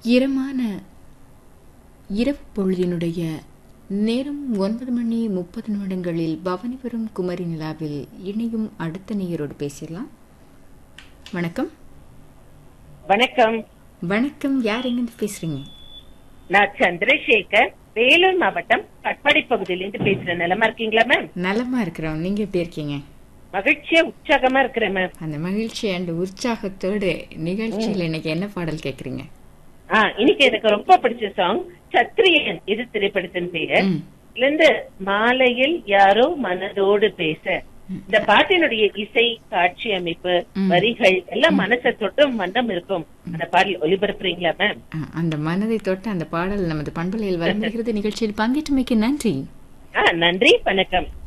இரமான இரவு பொழுதினுடைய நேரம் ஒன்பது மணி முப்பது நிமிடங்களில் பவனி வரும் குமரி நிலாவில் இணையும் அடுத்த நேயரோடு பேசிடலாம் வணக்கம் வணக்கம் வணக்கம் யார் எங்கிருந்து பேசுறீங்க நான் சந்திரசேகர் வேலூர் மாவட்டம் கட்பாடி பகுதியிலிருந்து பேசுறேன் நிலமா இருக்கீங்களா மேம் நலமா இருக்கிறோம் நீங்க எப்படி இருக்கீங்க மகிழ்ச்சியா உற்சாகமா இருக்கிறேன் மேம் அந்த மகிழ்ச்சி அண்ட் உற்சாகத்தோடு நிகழ்ச்சியில் இன்னைக்கு என்ன பாடல் கேக்குறீங்க ஆ இன்னைக்கு எனக்கு ரொம்ப பிடிச்ச சாங் சத்ரியன் இது திரைப்படத்தின் பெயர் ம். இதுல இருந்து மாலையில் யாரோ மனதோடு பேச இந்த பாட்டினுடைய இசை காட்சி அமைப்பு ம். வரிகள் எல்லாம் மனசை தொட்டும் வண்ணம் இருக்கும் அந்த பாடல் ஒளிபரப்புறீங்களா மேம் ஆ, அந்த மனதை தொட்டு அந்த பாடல் நமது பண்பலையில் வருகிறது நிகழ்ச்சியில் பங்கேற்றமைக்கு நன்றி ஆ நன்றி வணக்கம்